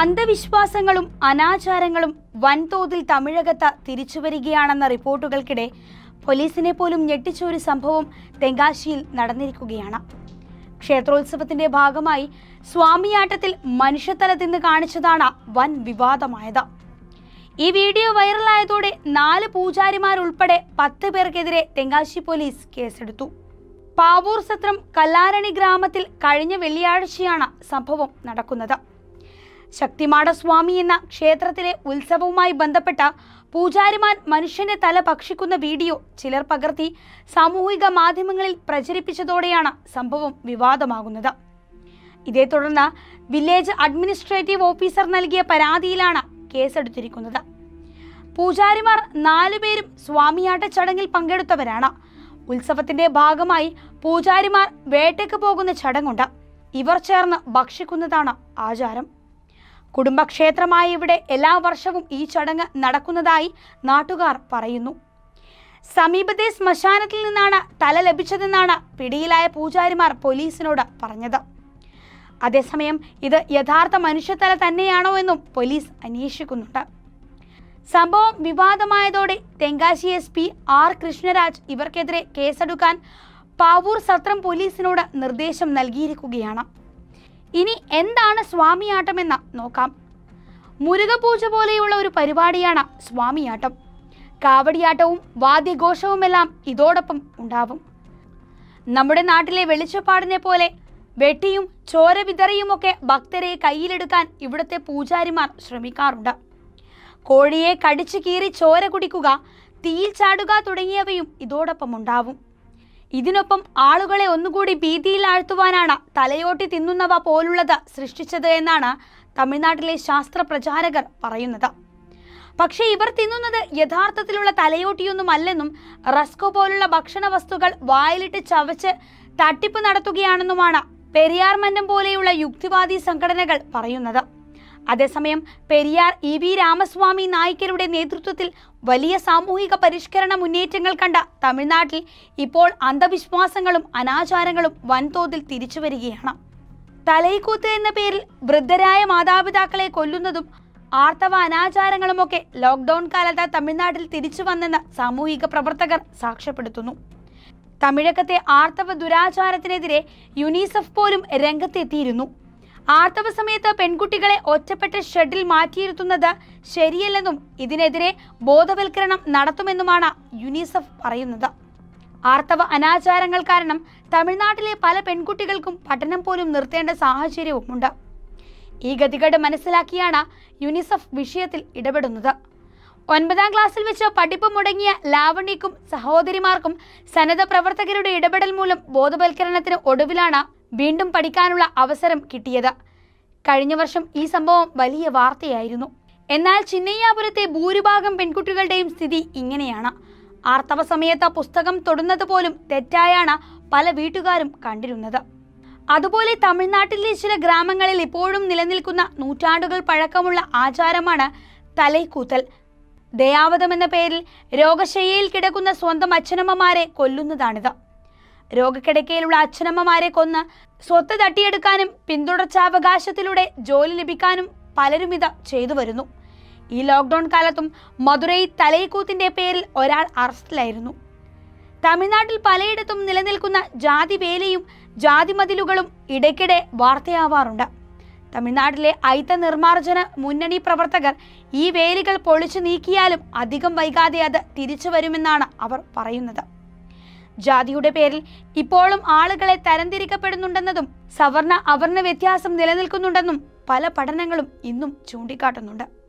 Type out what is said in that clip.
അന്ധവിശ്വാസങ്ങളും അനാചാരങ്ങളും വൻതോതിൽ തമിഴകത്ത് തിരിച്ചുവരികയാണെന്ന റിപ്പോർട്ടുകൾക്കിടെ പോലീസിനെ പോലും ഞെട്ടിച്ച ഒരു സംഭവം തെങ്കാശിയിൽ നടന്നിരിക്കുകയാണ് ക്ഷേത്രോത്സവത്തിന്റെ ഭാഗമായി സ്വാമിയാട്ടത്തിൽ മനുഷ്യത്തല തിന്ന് കാണിച്ചതാണ് വൻ വിവാദമായത് ഈ വീഡിയോ വൈറലായതോടെ നാല് പൂജാരിമാരുൾപ്പെടെ പത്ത് പേർക്കെതിരെ തെങ്കാശി പോലീസ് കേസെടുത്തു പാവൂർ സത്രം കല്ലാരണി ഗ്രാമത്തിൽ കഴിഞ്ഞ വെള്ളിയാഴ്ചയാണ് സംഭവം നടക്കുന്നത് ശക്തിമാട സ്വാമി എന്ന ക്ഷേത്രത്തിലെ ഉത്സവവുമായി ബന്ധപ്പെട്ട പൂജാരിമാർ മനുഷ്യന്റെ തല ഭക്ഷിക്കുന്ന വീഡിയോ ചിലർ പകർത്തി സാമൂഹിക മാധ്യമങ്ങളിൽ പ്രചരിപ്പിച്ചതോടെയാണ് സംഭവം വിവാദമാകുന്നത് ഇതേ തുടർന്ന് വില്ലേജ് അഡ്മിനിസ്ട്രേറ്റീവ് ഓഫീസർ നൽകിയ പരാതിയിലാണ് കേസെടുത്തിരിക്കുന്നത് പൂജാരിമാർ നാലുപേരും സ്വാമിയാട്ട ചടങ്ങിൽ പങ്കെടുത്തവരാണ് ഉത്സവത്തിന്റെ ഭാഗമായി പൂജാരിമാർ വേട്ടയ്ക്ക് പോകുന്ന ചടങ്ങുണ്ട് ഇവർ ചേർന്ന് ഭക്ഷിക്കുന്നതാണ് ആചാരം കുടുംബക്ഷേത്രമായ ഇവിടെ എല്ലാ വർഷവും ഈ ചടങ്ങ് നടക്കുന്നതായി നാട്ടുകാർ പറയുന്നു സമീപത്തെ ശ്മശാനത്തിൽ നിന്നാണ് തല ലഭിച്ചതെന്നാണ് പിടിയിലായ പൂജാരിമാർ പോലീസിനോട് പറഞ്ഞത് അതേസമയം ഇത് യഥാർത്ഥ മനുഷ്യത്തല തന്നെയാണോ എന്നും പോലീസ് അന്വേഷിക്കുന്നുണ്ട് സംഭവം വിവാദമായതോടെ Tenkasi S P R Krishnaraj ഇവർക്കെതിരെ കേസെടുക്കാൻ പാവൂർ സത്രം പോലീസിനോട് നിർദ്ദേശം നൽകിയിരിക്കുകയാണ് ഇനി എന്താണ് സ്വാമിയാട്ടമെന്ന് നോക്കാം മുരുകപൂജ പോലെയുള്ള ഒരു പരിപാടിയാണ് സ്വാമിയാട്ടം കാവടിയാട്ടവും വാദ്യഘോഷവുമെല്ലാം ഇതോടൊപ്പം ഉണ്ടാവും നമ്മുടെ നാട്ടിലെ വെളിച്ചപ്പാടിനെ പോലെ വെട്ടിയും ചോര വിതറിയുമൊക്കെ ഭക്തരെ കയ്യിലെടുക്കാൻ ഇവിടുത്തെ പൂജാരിമാർ ശ്രമിക്കാറുണ്ട് കോഴിയെ കടിച്ചു കീറി ചോര കുടിക്കുക തീയിൽ ചാടുക തുടങ്ങിയവയും ഇതോടൊപ്പം ഉണ്ടാവും ഇതിനൊപ്പം ആളുകളെ ഒന്നുകൂടി ഭീതിയിൽ ആഴ്ത്തുവാനാണ് തലയോട്ടി തിന്നുന്നവ പോലുള്ളത് സൃഷ്ടിച്ചത് എന്നാണ് തമിഴ്നാട്ടിലെ ശാസ്ത്ര പ്രചാരകർ പറയുന്നത് പക്ഷേ ഇവർ തിന്നുന്നത് യഥാർത്ഥത്തിലുള്ള തലയോട്ടിയൊന്നും അല്ലെന്നും റസ്കോ പോലുള്ള ഭക്ഷണ വസ്തുക്കൾ വായിലിട്ട് ചവച്ച് തട്ടിപ്പ് നടത്തുകയാണെന്നുമാണ് പെരിയാർ മന്നം പോലെയുള്ള യുക്തിവാദി സംഘടനകൾ പറയുന്നത് അതേസമയം പെരിയാർ ഇ വി രാമസ്വാമി നായിക്കരുടെ നേതൃത്വത്തിൽ വലിയ സാമൂഹിക പരിഷ്കരണ മുന്നേറ്റങ്ങൾ കണ്ട തമിഴ്നാട്ടിൽ ഇപ്പോൾ അന്ധവിശ്വാസങ്ങളും അനാചാരങ്ങളും വൻതോതിൽ തിരിച്ചുവരികയാണ് തലൈക്കൂത്ത് എന്ന പേരിൽ വൃദ്ധരായ മാതാപിതാക്കളെ കൊല്ലുന്നതും ആർത്തവ അനാചാരങ്ങളുമൊക്കെ ലോക്ക്ഡൌൺ കാലത്ത് തമിഴ്നാട്ടിൽ തിരിച്ചു വന്നെന്ന് സാമൂഹിക പ്രവർത്തകർ സാക്ഷ്യപ്പെടുത്തുന്നു തമിഴകത്തെ ആർത്തവ ദുരാചാരത്തിനെതിരെ യുനിസെഫ് പോലും രംഗത്തെത്തിയിരുന്നു ആർത്തവ സമയത്ത് പെൺകുട്ടികളെ ഒറ്റപ്പെട്ട ഷെഡിൽ മാറ്റിയിരുത്തുന്നത് ശരിയല്ലെന്നും ഇതിനെതിരെ ബോധവൽക്കരണം നടത്തുമെന്നുമാണ് യുനിസെഫ് പറയുന്നത് ആർത്തവ അനാചാരങ്ങൾ കാരണം തമിഴ്നാട്ടിലെ പല പെൺകുട്ടികൾക്കും പഠനം പോലും നിർത്തേണ്ട സാഹചര്യവുമുണ്ട് ഈ ഗതികേട് മനസ്സിലാക്കിയാണ് യുനിസെഫ് വിഷയത്തിൽ ഇടപെടുന്നത് ഒൻപതാം ക്ലാസ്സിൽ വെച്ച് പഠിപ്പ് മുടങ്ങിയ ലാവണ്യക്കും സഹോദരിമാർക്കും സന്നദ്ധ പ്രവർത്തകരുടെ ഇടപെടൽ മൂലം ബോധവൽക്കരണത്തിന് ഒടുവിലാണ് വീണ്ടും പഠിക്കാനുള്ള അവസരം കിട്ടിയത് കഴിഞ്ഞ വർഷം ഈ സംഭവം വലിയ വാർത്തയായിരുന്നു എന്നാൽ ചിന്നയ്യാപുരത്തെ ഭൂരിഭാഗം പെൺകുട്ടികളുടെയും സ്ഥിതി ഇങ്ങനെയാണ് ആർത്തവ സമയത്ത് പുസ്തകം തൊടുന്നത് പോലും തെറ്റായാണ് പല വീട്ടുകാരും കണ്ടിരുന്നത് അതുപോലെ തമിഴ്നാട്ടിലെ ചില ഗ്രാമങ്ങളിൽ ഇപ്പോഴും നിലനിൽക്കുന്ന നൂറ്റാണ്ടുകൾ പഴക്കമുള്ള ആചാരമാണ് തലൈക്കൂത്തൽ ദയാവതം എന്ന പേരിൽ രോഗശയ്യയിൽ കിടക്കുന്ന സ്വന്തം അച്ഛനമ്മമാരെ കൊല്ലുന്നതാണിത് രോഗക്കിടക്കയിലുള്ള അച്ഛനമ്മമാരെ കൊന്ന് സ്വത്ത് തട്ടിയെടുക്കാനും പിന്തുടർച്ചാവകാശത്തിലൂടെ ജോലി ലഭിക്കാനും പലരും ഇത് ചെയ്തു വരുന്നു ഈ ലോക്ക്ഡൌൺ കാലത്തും മധുരൈ തലൈക്കൂത്തിന്റെ പേരിൽ ഒരാൾ അറസ്റ്റിലായിരുന്നു തമിഴ്നാട്ടിൽ പലയിടത്തും നിലനിൽക്കുന്ന ജാതി വേലയും ജാതി മതിലുകളും ഇടയ്ക്കിടെ വാർത്തയാവാറുണ്ട് തമിഴ്നാട്ടിലെ ഐത്ത നിർമ്മാർജ്ജന മുന്നണി പ്രവർത്തകർ ഈ വേലികൾ പൊളിച്ചു നീക്കിയാലും അധികം വൈകാതെ അത് തിരിച്ചു വരുമെന്നാണ് അവർ പറയുന്നത് ജാതിയുടെ പേരിൽ ഇപ്പോഴും ആളുകളെ തരംതിരിക്കപ്പെടുന്നുണ്ടെന്നതും സവർണ അവർണ വ്യത്യാസം നിലനിൽക്കുന്നുണ്ടെന്നും പല പഠനങ്ങളും ഇന്നും ചൂണ്ടിക്കാട്ടുന്നുണ്ട്